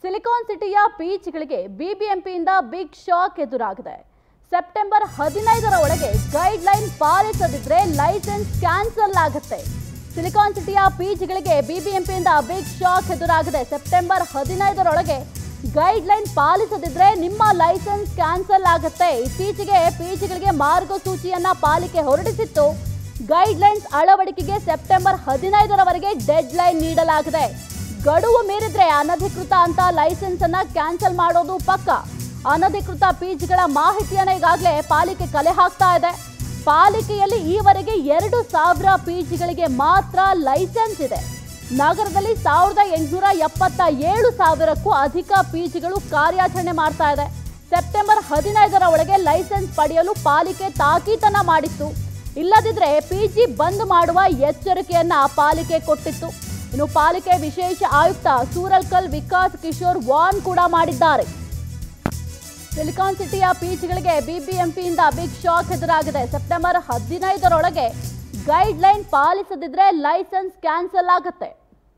Silicon ಸಿಟಿಯ ಬೀಚ್ಗಳಿಗೆ ಬಿಬಿಎಂಪಿಯಿಂದ ಬಿಗ್ ಶಾಕ್ ಎದುರಾಗಿದೆ ಸೆಪ್ಟೆಂಬರ್ ಹದಿನೈದರ ಒಳಗೆ ಗೈಡ್ ಲೈನ್ ಪಾಲಿಸದಿದ್ರೆ ಲೈಸೆನ್ಸ್ ಕ್ಯಾನ್ಸಲ್ ಆಗುತ್ತೆ ಸಿಲಿಕಾನ್ ಸಿಟಿಯ ಬೀಚ್ಗಳಿಗೆ ಬಿಬಿಎಂಪಿಯಿಂದ ಬಿಗ್ ಶಾಕ್ ಎದುರಾಗಿದೆ ಸೆಪ್ಟೆಂಬರ್ ಹದಿನೈದರೊಳಗೆ ಗೈಡ್ ಲೈನ್ ಪಾಲಿಸದಿದ್ರೆ ನಿಮ್ಮ ಲೈಸೆನ್ಸ್ ಕ್ಯಾನ್ಸಲ್ ಆಗುತ್ತೆ ಇತ್ತೀಚೆಗೆ ಬೀಚ್ಗಳಿಗೆ ಮಾರ್ಗಸೂಚಿಯನ್ನ ಪಾಲಿಕೆ ಹೊರಡಿಸಿತ್ತು ಗೈಡ್ ಲೈನ್ಸ್ ಅಳವಡಿಕೆಗೆ ಸೆಪ್ಟೆಂಬರ್ ಹದಿನೈದರವರೆಗೆ ಡೆಡ್ ಲೈನ್ ನೀಡಲಾಗಿದೆ ಗಡುವು ಮೀರಿದ್ರೆ ಅನಧಿಕೃತ ಅಂತ ಲೈಸೆನ್ಸ್ ಅನ್ನ ಕ್ಯಾನ್ಸಲ್ ಮಾಡೋದು ಪಕ್ಕ ಅನಧಿಕೃತ ಬೀಚ್ಗಳ ಮಾಹಿತಿಯನ್ನ ಈಗಾಗಲೇ ಪಾಲಿಕೆ ಕಲೆ ಹಾಕ್ತಾ ಇದೆ ಪಾಲಿಕೆಯಲ್ಲಿ ಈವರೆಗೆ ಎರಡು ಸಾವಿರ ಪೀಚ್ಗಳಿಗೆ ಮಾತ್ರ ಲೈಸೆನ್ಸ್ ಇದೆ ನಗರದಲ್ಲಿ ಸಾವಿರದ ಎಂಟುನೂರ ಎಪ್ಪತ್ತ ಏಳು ಸಾವಿರಕ್ಕೂ ಅಧಿಕ ಪೀಚ್ಗಳು ಕಾರ್ಯಾಚರಣೆ ಮಾಡ್ತಾ ಇದೆ ಸೆಪ್ಟೆಂಬರ್ ಹದಿನೈದರ ಒಳಗೆ ಲೈಸೆನ್ಸ್ ಪಡೆಯಲು ಪಾಲಿಕೆ ತಾಕೀತನ್ನ ಮಾಡಿತ್ತು ಇಲ್ಲದಿದ್ರೆ ಪಿಜಿ ಬಂದ್ ಮಾಡುವ ಎಚ್ಚರಿಕೆಯನ್ನ ಪಾಲಿಕೆ ಕೊಟ್ಟಿತ್ತು ಇನ್ನು ಪಾಲಿಕೆ ವಿಶೇಷ ಆಯುಕ್ತ ಸೂರಲ್ಕಲ್ ವಿಕಾಸ್ ಕಿಶೋರ್ ವಾರ್ನ್ ಕೂಡ ಮಾಡಿದ್ದಾರೆ ಸಿಲಿಕಾನ್ ಸಿಟಿಯ ಬೀಚ್ಗಳಿಗೆ ಬಿಬಿಎಂಪಿಯಿಂದ ಬಿಗ್ ಶಾಕ್ ಎದುರಾಗಿದೆ ಸೆಪ್ಟೆಂಬರ್ ಹದಿನೈದರೊಳಗೆ ಗೈಡ್ ಲೈನ್ ಪಾಲಿಸದಿದ್ರೆ ಲೈಸೆನ್ಸ್ ಕ್ಯಾನ್ಸಲ್ ಆಗುತ್ತೆ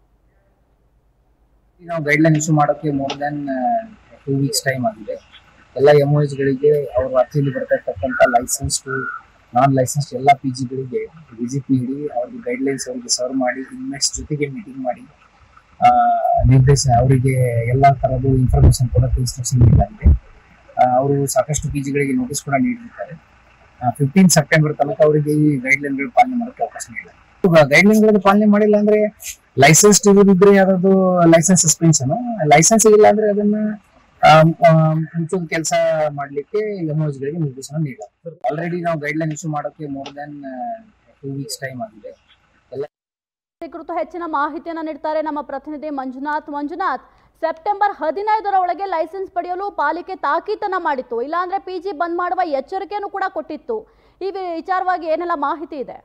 ನಾವು ಗೈಡ್ಲೈನ್ ಇಶ್ಯೂ ಮಾಡೋಕ್ಕೆ more than two weeks time ಆಗಿದೆ ಎಲ್ಲ ಎಮ್ ಗಳಿಗೆ ಅವ್ರ ವ್ಯಾಪ್ತಿಯಲ್ಲಿ ಬರ್ತಾ ಇರ್ತಕ್ಕಂಥ ಲೈಸೆನ್ಸ್ ಟು ನಾನ್ ಲೈಸೆನ್ಸ್ ಎಲ್ಲ ಪಿ ಜಿಗಳಿಗೆ ವಿಸಿಟ್ ನೀಡಿ ಅವ್ರಿಗೆ ಗೈಡ್ಲೈನ್ಸ್ ಅವರಿಗೆ ಸರ್ವ್ ಮಾಡಿ ಇನ್ಮೇಟ್ಸ್ ಜೊತೆಗೆ ಮೀಟಿಂಗ್ ಮಾಡಿ ಆ, ನಿರ್ದೇಶ ಅವರಿಗೆ ಎಲ್ಲ ಥರದ್ದು ಇನ್ಫಾರ್ಮೇಶನ್ ಕೊಡೋಕ್ಕೆ ಇನ್ಸ್ಟ್ರಕ್ಷನ್ ನೀಡಲಾಗಿದೆ ಅವರು ಸಾಕಷ್ಟು ಪಿ ಜಿಗಳಿಗೆ ನೋಟಿಸ್ ಕೂಡ ನೀಡಿರ್ತಾರೆ ಫಿಫ್ಟೀನ್ ಸೆಪ್ಟೆಂಬರ್ ತನಕ ಅವರಿಗೆ ಈ ಗೈಡ್ಲೈನ್ಗಳು ಪಾಲನೆ ಮಾಡೋಕ್ಕೆ ಅವಕಾಶ ನೀಡಿಲ್ಲ ಗೈಡ್ಲೈನ್ಗಳನ್ನು ಪಾಲನೆ ಮಾಡಿಲ್ಲ ಅಂದ್ರೆ ಲೈಸೆನ್ಸ್ ಇದ್ರೆ ಯಾವ್ದು ಲೈಸೆನ್ಸ್ ಸಸ್ಪೆನ್ಷನ್ ಲೈಸೆನ್ಸ್ ಇಲ್ಲ ಅಂದ್ರೆ ಅದನ್ನ ಮುಚ್ಚೋದು ಕೆಲಸ ಮಾಡ್ಲಿಕ್ಕೆ ಗಳಿಗೆ ನಿರ್ದೇಶನ ನೀಡಲಾಗಿದೆ ಆಲ್ರೆಡಿ ನಾವು ಗೈಡ್ಲೈನ್ ಇಶ್ಯೂ ಮಾಡೋಕ್ಕೆ more than two weeks time ಆಗಿದೆ ಈ ಕುರಿತು ಹೆಚ್ಚಿನ ಮಾಹಿತಿಯನ್ನ ನೀಡ್ತಾರೆ ನಮ್ಮ ಪ್ರತಿನಿಧಿ ಮಂಜುನಾಥ್ ಮಂಜುನಾಥ್ ಸೆಪ್ಟೆಂಬರ್ ಹದಿನೈದರ ಒಳಗೆ ಲೈಸೆನ್ಸ್ ಪಡೆಯಲು ಪಾಲಿಕೆ ತಾಕೀತನ್ನ ಮಾಡಿತ್ತು ಇಲ್ಲಾಂದ್ರೆ ಪಿಜಿ ಬಂದ್ ಮಾಡುವ ಎಚ್ಚರಿಕೆಯನ್ನು ಕೂಡ ಕೊಟ್ಟಿತ್ತು ಈ ವಿ- ವಿಚಾರವಾಗಿ ಏನೆಲ್ಲ ಮಾಹಿತಿ ಇದೆ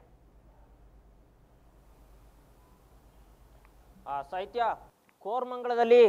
ಆ, ಸಾಹಿತ್ಯ ಕೋರ್ಮಂಗಲದಲ್ಲಿ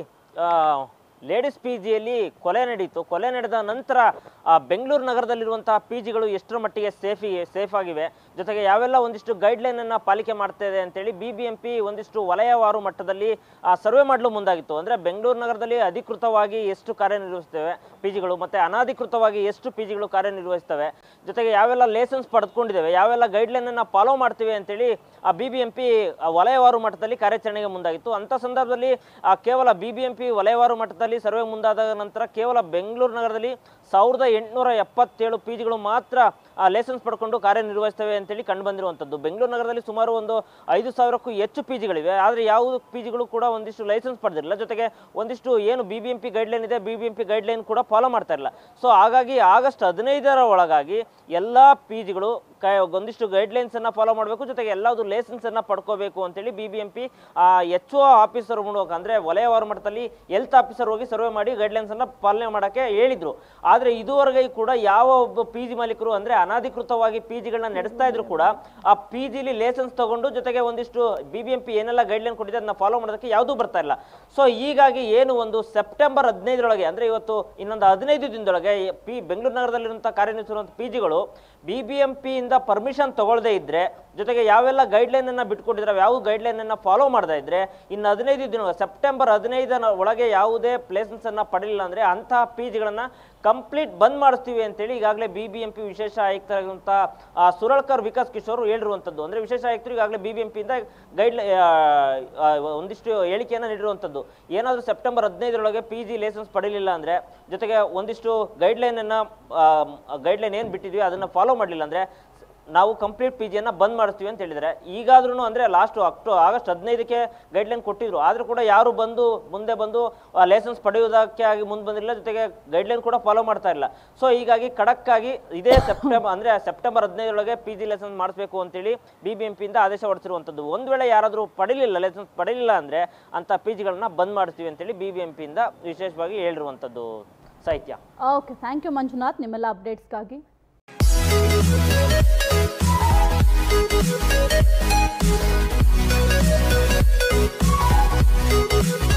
ಲೇಡೀಸ್ ಪಿ ಜಿಯಲ್ಲಿ ಕೊಲೆ ನಡೀತು ಕೊಲೆ ನಡೆದ ನಂತರ ಆ, ಬೆಂಗಳೂರು ನಗರದಲ್ಲಿರುವಂತಹ ಪಿ ಜಿಗಳು ಎಷ್ಟರ ಮಟ್ಟಿಗೆ ಸೇಫಿ ಸೇಫ್ ಆಗಿವೆ ಜೊತೆಗೆ ಯಾವೆಲ್ಲ ಒಂದಿಷ್ಟು ಗೈಡ್ಲೈನ್ ಅನ್ನ ಪಾಲಿಕೆ ಮಾಡ್ತಾ ಇದೆ ಅಂತೇಳಿ ಬಿ ಬಿ ಎಂ ಪಿ ಒಂದಿಷ್ಟು ವಲಯವಾರು ಮಟ್ಟದಲ್ಲಿ ಸರ್ವೆ ಮಾಡಲು ಮುಂದಾಗಿತ್ತು ಅಂದ್ರೆ ಬೆಂಗಳೂರು ನಗರದಲ್ಲಿ ಅಧಿಕೃತವಾಗಿ ಎಷ್ಟು ಕಾರ್ಯನಿರ್ವಹಿಸ್ತೇವೆ ಪಿ ಜಿಗಳು ಮತ್ತೆ ಅನಾಧಿಕೃತವಾಗಿ ಎಷ್ಟು ಪಿ ಜಿಗಳು ಕಾರ್ಯನಿರ್ವಹಿಸ್ತವೆ ಜೊತೆಗೆ ಯಾವೆಲ್ಲ ಲೈಸೆನ್ಸ್ ಪಡೆದುಕೊಂಡಿದ್ದೇವೆ ಯಾವೆಲ್ಲ ಗೈಡ್ಲೈನ್ ಅನ್ನ ಫಾಲೋ ಮಾಡ್ತೀವಿ ಅಂತೇಳಿ ಆ ಬಿ ಬಿ ಎಂ ಪಿ ವಲಯವಾರು ಮಟ್ಟದಲ್ಲಿ ಕಾರ್ಯಾಚರಣೆಗೆ ಮುಂದಾಗಿತ್ತು ಅಂತ ಸಂದರ್ಭದಲ್ಲಿ ಆ ಕೇವಲ ಬಿ ಬಿ ಎಂ ಪಿ ವಲಯವಾರು ಮಟ್ಟದಲ್ಲಿ ಸರ್ವೆ ಮುಂದಾದ ನಂತರ ಕೇವಲ ಬೆಂಗಳೂರು ನಗರದಲ್ಲಿ ಸಾವಿರದ ಎಂಟುನೂರ ಎಪ್ಪತ್ತೇಳು ಪಿ ಜಿಗಳು ಮಾತ್ರ ಲೈಸೆನ್ಸ್ ಪಡ್ಕೊಂಡು ಕಾರ್ಯನಿರ್ವಹಿಸ್ತವೆ ಅಂತೇಳಿ ಕಂಡು ಬಂದಿರುವಂಥದ್ದು ಬೆಂಗಳೂರು ನಗರದಲ್ಲಿ ಸುಮಾರು ಒಂದು ಐದು ಸಾವಿರಕ್ಕೂ ಹೆಚ್ಚು ಪಿ ಜಿಗಳಿವೆ ಆದರೆ ಯಾವ ಪಿ ಜಿಗಳು ಕೂಡ ಒಂದಿಷ್ಟು ಲೈಸೆನ್ಸ್ ಪಡೆದಿರಲಿಲ್ಲ ಜೊತೆಗೆ ಒಂದಿಷ್ಟು ಏನು B B M P guideline ಇದೆ B B M P guideline ಕೂಡ ಫಾಲೋ ಮಾಡ್ತಾ ಇಲ್ಲ ಸೊ ಹಾಗಾಗಿ ಆಗಸ್ಟ್ ಹದಿನೈದರ ಒಳಗಾಗಿ ಎಲ್ಲ ಪಿ ಜಿಗಳು ಒಂದಿಷ್ಟು ಗೈಡ್ಲೈನ್ಸ್ ಅನ್ನ ಫಾಲೋ ಮಾಡಬೇಕು ಜೊತೆಗೆ ಎಲ್ಲಾವುದು ಲೈಸೆನ್ಸ್ ಅನ್ನ ಪಡ್ಕೋಬೇಕು ಅಂತೇಳಿ B B M P H O officer ಮೂಲಕ ಅಂದ್ರೆ ವಲಯವಾರು ಮಟ್ಟದಲ್ಲಿ ಹೆಲ್ತ್ ಆಫೀಸರ್ ಹೋಗಿ ಸರ್ವೆ ಮಾಡಿ ಗೈಡ್ಲೈನ್ಸ್ ಅನ್ನ ಪಾಲನೆ ಮಾಡಕ್ಕೆ ಹೇಳಿದ್ರು ಆದ್ರೆ ಇದುವರೆಗೆ ಕೂಡ ಯಾವ ಒಬ್ಬ ಪಿ ಜಿ ಮಾಲೀಕರು ಅಂದ್ರೆ ಅನಾಧಿಕೃತವಾಗಿ ಪಿ ಜಿಗಳನ್ನ ನಡೆಸ್ತಾ ಇದ್ರು ಕೂಡ ಆ ಪಿ ಜಿಲಿ ಲೈಸೆನ್ಸ್ ತಗೊಂಡು ಜೊತೆಗೆ ಒಂದಿಷ್ಟು ಬಿ ಬಿ ಎಂ ಪಿ ಏನೆಲ್ಲ ಗೈಡ್ಲೈನ್ ಕೊಟ್ಟಿದೆ ಅದನ್ನ ಫಾಲೋ ಮಾಡೋದಕ್ಕೆ ಯಾವುದೂ ಬರ್ತಾ ಇಲ್ಲ ಸೊ ಹೀಗಾಗಿ ಏನು ಒಂದು ಸೆಪ್ಟೆಂಬರ್ ಹದಿನೈದರೊಳಗೆ ಅಂದ್ರೆ ಇವತ್ತು ಇನ್ನೊಂದು ಹದಿನೈದು ದಿನದೊಳಗೆ ಪಿ ಬೆಂಗಳೂರು ನಗರದಲ್ಲಿರುವಂತಹ ಕಾರ್ಯನಿರ್ವಹಿಸುವಂಥ ಪಿ ಜಿಗಳು ಬಿ ಬಿ ಎಂ ಪಿಯಿಂದ ಪರ್ಮಿಷನ್ ತಗೊಳ್ಳದೇ ಇದ್ರೆ ಜೊತೆಗೆ ಯಾವೆಲ್ಲ ಗೈಡ್ಲೈನ್ ಅನ್ನ ಬಿಟ್ಕೊಟ್ಟಿದ್ರೆ ಯಾವ ಗೈಡ್ಲೈನ್ ಅನ್ನ ಫಾಲೋ ಮಾಡದೇ ಇದ್ರೆ ಇನ್ನು ಹದಿನೈದು ದಿನ ಸೆಪ್ಟೆಂಬರ್ ಹದಿನೈದರ ಒಳಗೆ ಯಾವುದೇ ಪ್ಲೇಸನ್ಸ್ ಅನ್ನ ಪಡೆಯಲಿಲ್ಲ ಅಂದ್ರೆ ಅಂತಹ ಪಿ ಜಿಗಳನ್ನ ಕಂಪ್ಲೀಟ್ ಬಂದ್ ಮಾಡಿಸ್ತೀವಿ ಅಂತೇಳಿ ಈಗಾಗಲೇ ಬಿ ಬಿ ಎಂ ಪಿ ವಿಶೇಷ ಆಯುಕ್ತರಾಗಿರುವಂತಹ ಆ, ಸುರಳ್ಕರ್ ವಿಕಾಸ್ ಕಿಶೋರ್ ಹೇಳಿರುವಂಥದ್ದು ಅಂದ್ರೆ ವಿಶೇಷ ಆಯುಕ್ತರು ಈಗಾಗಲೇ ಬಿ ಬಿ ಎಂ ಪಿಯಿಂದ ಗೈಡ್ ಒಂದಿಷ್ಟು ಹೇಳಿಕೆಯನ್ನು ನೀಡಿರುವಂಥದ್ದು ಏನಾದರೂ ಸೆಪ್ಟೆಂಬರ್ ಹದಿನೈದರೊಳಗೆ ಪಿ ಜಿ ಲೈಸೆನ್ಸ್ ಪಡೀಲಿಲ್ಲ ಅಂದ್ರೆ ಜೊತೆಗೆ ಒಂದಿಷ್ಟು ಗೈಡ್ಲೈನ್ ಅನ್ನ ಗೈಡ್ಲೈನ್ ಏನು ಬಿಟ್ಟಿದ್ವಿ ಅದನ್ನ ಫಾಲೋ ಮಾಡಲಿಲ್ಲ ಅಂದ್ರೆ ನಾವು ಕಂಪ್ಲೀಟ್ ಪಿ ಜಿಯನ್ನು ಬಂದ್ ಮಾಡ್ತೀವಿ ಅಂತ ಹೇಳಿದ್ದಾರೆ ಈಗಾದ್ರೂ ಅಂದರೆ ಲಾಸ್ಟ್ ಅಕ್ಟೋ ಆಗಸ್ಟ್ ಹದಿನೈದಕ್ಕೆ ಗೈಡ್ಲೈನ್ ಕೊಟ್ಟಿದ್ರು ಆದರೂ ಕೂಡ ಯಾರು ಬಂದು ಮುಂದೆ ಬಂದು ಲೈಸೆನ್ಸ್ ಪಡೆಯುವುದಕ್ಕೆ ಆಗಿ ಮುಂದೆ ಬಂದಿಲ್ಲ ಜೊತೆಗೆ ಗೈಡ್ಲೈನ್ ಕೂಡ ಫಾಲೋ ಮಾಡ್ತಾ ಇಲ್ಲ ಸೊ ಹೀಗಾಗಿ ಖಡಕ್ ಆಗಿ ಇದೇ ಸೆಪ್ಟೆಂಬರ್ ಅಂದರೆ ಸೆಪ್ಟೆಂಬರ್ ಹದಿನೈದರೊಳಗೆ ಪಿ ಜಿ ಲೈಸೆನ್ಸ್ ಮಾಡಿಸ್ಬೇಕು ಅಂತೇಳಿ ಬಿ ಬಿ ಎಂ ಪಿಯಿಂದ ಆದೇಶ ಹೊರಡಿಸಿರುವಂಥದ್ದು ಒಂದು ವೇಳೆ ಯಾರಾದರೂ ಪಡೀಲಿಲ್ಲ ಲೈಸೆನ್ಸ್ ಪಡೀಲಿಲ್ಲ ಅಂದರೆ ಅಂಥ ಪಿ ಜಿಗಳನ್ನ ಬಂದ್ ಮಾಡ್ತೀವಿ ಅಂತೇಳಿ ಬಿ ಬಿ ಎಂ ಪಿಯಿಂದ ವಿಶೇಷವಾಗಿ ಹೇಳಿರುವಂಥದ್ದು ಸಾಹಿತ್ಯ ಓಕೆ ಥ್ಯಾಂಕ್ ಯು ಮಂಜುನಾಥ್ ನಿಮ್ಮೆಲ್ಲ ಅಪ್ಡೇಟ್ಸ್ಗಾಗಿ Thank you.